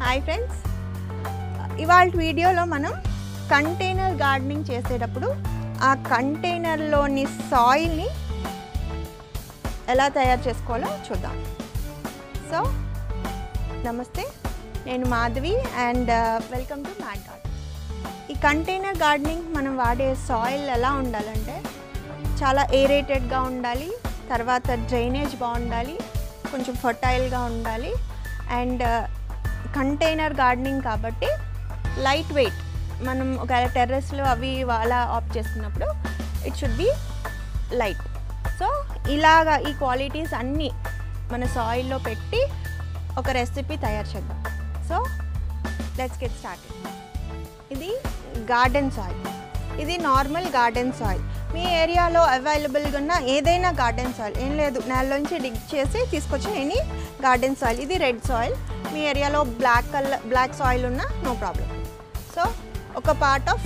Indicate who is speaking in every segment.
Speaker 1: Hi friends ఇవాళ వీడియోలో మనం కంటైనర్ గార్డెనింగ్ చేసేటప్పుడు ఆ కంటైనర్లోని సాయిల్ని ఎలా తయారు చేసుకోవాలో చూద్దాం సో నమస్తే నేను Madhavi and welcome to mat garden ఈ కంటైనర్ గార్డెనింగ్ మనం వాడే సాయిల్ ఎలా ఉండాలంటే చాలా ఏరేటెడ్గా ఉండాలి తర్వాత డ్రైనేజ్ బాగుండాలి కొంచెం ఫర్టైల్గా ఉండాలి అండ్ కంటైనర్ గార్డెనింగ్ కాబట్టి లైట్ వెయిట్ మనం ఒకవేళ టెర్రస్లో అవి అలా ఆఫ్ చేసుకున్నప్పుడు it should be light so ఇలాగా ఈ క్వాలిటీస్ అన్నీ మన సాయిల్లో పెట్టి ఒక రెసిపీ తయారు చేద్దాం సో లెట్స్ గెట్ స్టార్ట్ ఇది గార్డెన్ సాయిల్ ఇది నార్మల్ గార్డెన్ సాయిల్ మీ ఏరియాలో అవైలబుల్గా ఉన్న ఏదైనా గార్డెన్ సాయిల్ ఏం లేదు నేలలోంచి డిగ్ చేసి తీసుకొచ్చి నేను గార్డెన్ సాయిల్ ఇది రెడ్ సాయిల్ మీ ఏరియాలో బ్లాక్ కలర్ బ్లాక్ సాయిల్ ఉన్నా నో ప్రాబ్లం సో ఒక part of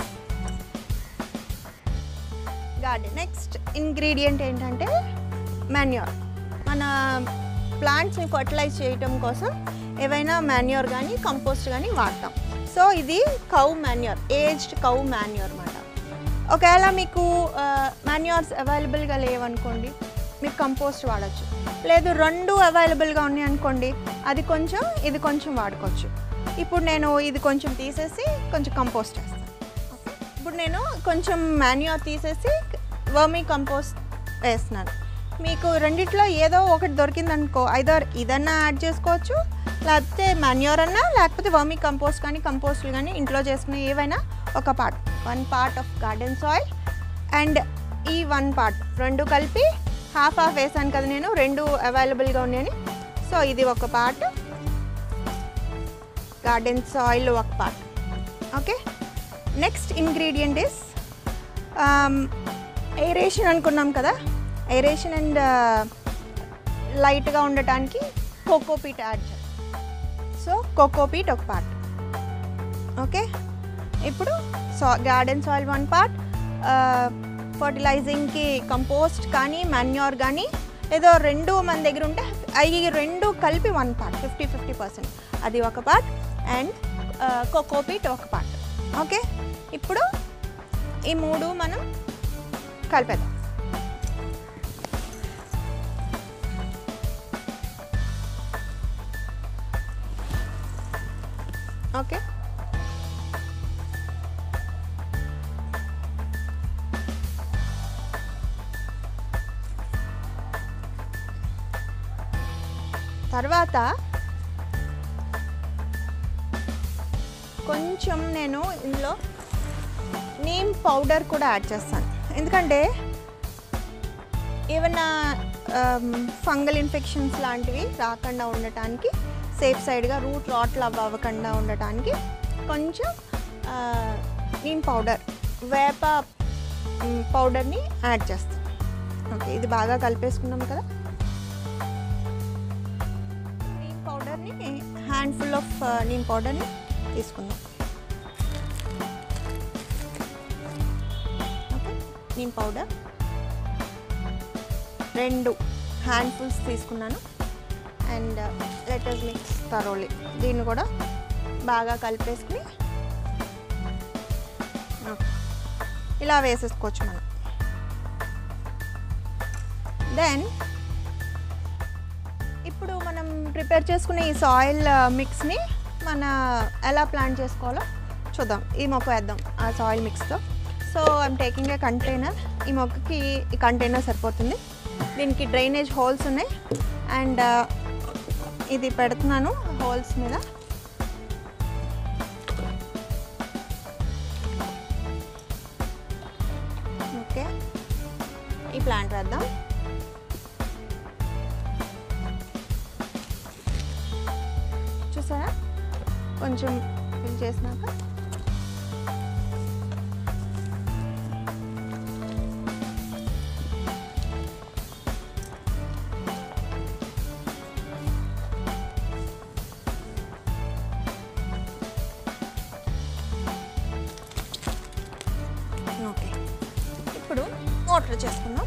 Speaker 1: garden next ingredient ఏంటంటే మాన్యూర్ మన ప్లాంట్స్ని ఫర్టిలైజ్ చేయటం కోసం ఏవైనా మాన్యూర్ కానీ కంపోస్ట్ కానీ వాడతాం సో ఇది cow manure aged cow manure అనమాట ఒకవేళ మీకు మాన్యూర్స్ అవైలబుల్గా లేవనుకోండి మీకు కంపోస్ట్ వాడచ్చు లేదు రెండు అవైలబుల్గా ఉన్నాయి అనుకోండి అది కొంచెం ఇది కొంచెం వాడుకోవచ్చు ఇప్పుడు నేను ఇది కొంచెం తీసేసి కొంచెం కంపోస్ట్ చేస్తాను ఓకే ఇప్పుడు నేను కొంచెం మాన్యూర్ తీసేసి వర్మీ కంపోస్ట్ వేస్తున్నాను మీకు రెండిట్లో ఏదో ఒకటి దొరికిందనుకో ఐదర్ ఇదన్నా యాడ్ చేసుకోవచ్చు లేకపోతే మాన్యూర్ అన్నా లేకపోతే వర్మీ కంపోస్ట్ కానీ కంపోస్ట్లు కానీ ఇంట్లో చేసుకునే ఏవైనా ఒక part one part of garden soil and ఈ వన్ పార్ట్ రెండు కలిపి హాఫ్ హాఫ్ వేసాను కదా నేను రెండు అవైలబుల్గా ఉన్నాయని సో ఇది ఒక పార్ట్ గార్డెన్ సాయిల్ ఒక part okay next ingredient is aeration అనుకున్నాం కదా ఎయిరేషన్ అండ్ లైట్గా ఉండటానికి కోకోపీట్ యాడ్ సో కోకోపీట్ ఒక పార్ట్ ఓకే ఇప్పుడు సా గార్డెన్ సాయిల్ వన్ పార్ట్ ఫర్టిలైజింగ్కి కంపోస్ట్ కానీ మాన్యూర్ కానీ ఏదో రెండు మన దగ్గర ఉంటే అవి రెండు కలిపి one part fifty fifty percent అది ఒక పార్ట్ అండ్ కోకోపీట్ ఒక పార్ట్ ఓకే ఇప్పుడు ఈ మూడు మనం కలిపేద్దాం ఓకే తర్వాత కొంచెం నేను ఇందులో నీమ్ పౌడర్ కూడా యాడ్ చేస్తాను ఎందుకంటే ఏమైనా ఫంగల్ ఇన్ఫెక్షన్స్ లాంటివి రాకుండా ఉండటానికి సేఫ్ సైడ్గా రూట్ రాట్లు అవ్వకుండా ఉండటానికి కొంచెం నీమ్ పౌడర్ వేప పౌడర్ని యాడ్ చేస్తాం ఓకే ఇది బాగా కలిపేసుకున్నాం కదా నీమ్ పౌడర్ని హ్యాండ్ఫుల్ ఆఫ్ నీమ్ పౌడర్ని తీసుకుందాం ఓకే నీమ్ పౌడర్ రెండు హ్యాండ్ఫుల్స్ తీసుకున్నాను అండ్ లెటర్స్ మిక్స్ తరోలి దీన్ని కూడా బాగా కలిపేసుకుని ఇలా వేసేసుకోవచ్చు మనం దెన్ ఇప్పుడు మనం ప్రిపేర్ చేసుకునే ఈ సాయిల్ మిక్స్ని మన ఎలా ప్లాన్ చేసుకోవాలో చూద్దాం ఈ మొక్క వేద్దాం ఆ సాయిల్ మిక్స్తో so I'm taking a container ఈ మొక్కకి ఈ కంటైనర్ సరిపోతుంది దీనికి డ్రైనేజ్ హోల్స్ ఉన్నాయి అండ్ ఇది పెడుతున్నాను హోల్స్ మీద ఓకే ఈ ప్లాంట్ వేద్దాం చూసారా కొంచెం ఫిల్ చేసినాక ఓకే ఇప్పుడు వాటర్ చేసుకుందాం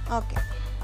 Speaker 1: ఓకే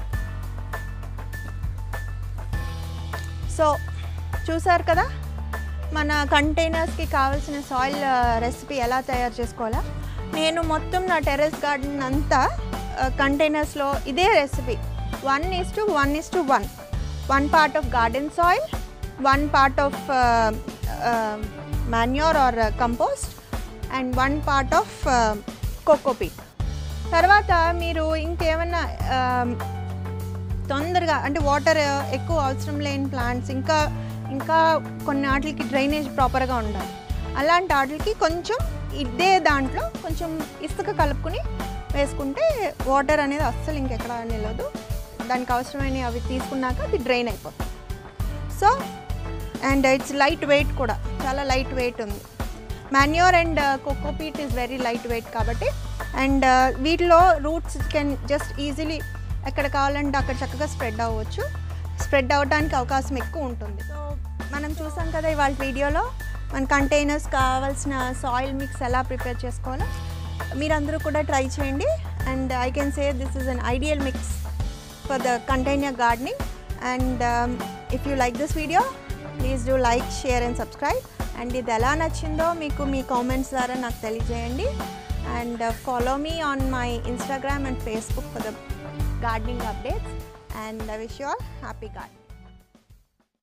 Speaker 1: సో చూసారు కదా మన కంటైనర్స్కి కావాల్సిన సాయిల్ రెసిపీ ఎలా తయారు చేసుకోవాలా నేను మొత్తం నా టెర్రస్ గార్డెన్ అంతా కంటైనర్స్లో ఇదే recipe one is to one is to one one part of garden soil one part of manure or compost and one part of cocopeat తర్వాత మీరు ఇంకేమన్నా ఆ, తొందరగా అంటే వాటర్ ఎక్కువ అవసరం లేని ప్లాంట్స్ ఇంకా ఇంకా కొన్ని వాటికి డ్రైనేజ్ ప్రాపర్గా ఉండాలి అలాంటి వాటికి కొంచెం ఇదే దాంట్లో కొంచెం ఇసుక కలుపుకుని వేసుకుంటే వాటర్ అనేది అస్సలు ఇంకెక్కడ నిలవదు దానికి అవసరమైన అవి తీసుకున్నాక అది డ్రైన్ అయిపోతుంది so and it's light weight కూడా చాలా లైట్ వెయిట్ ఉంది manure and cocopeat is very light weight కాబట్టి అండ్ వీటిలో రూట్స్ కెన్ జస్ట్ ఈజీలీ ఎక్కడ కావాలంటే అక్కడ చక్కగా స్ప్రెడ్ అవ్వచ్చు స్ప్రెడ్ అవ్వడానికి అవకాశం ఎక్కువ ఉంటుంది సో మనం చూసాం కదా ఇవాళ వీడియోలో మన కంటైనర్స్ కావాల్సిన సాయిల్ మిక్స్ ఎలా ప్రిపేర్ చేసుకోవాలో మీరందరూ కూడా ట్రై చేయండి and I can say this is an ideal mix for the container gardening and if you like this video please do like share and subscribe and ఇది ఎలా నచ్చిందో మీకు మీ కామెంట్స్ ద్వారా నాకు తెలియజేయండి and follow me on my Instagram and Facebook for the gardening updates and I wish you all happy gardening.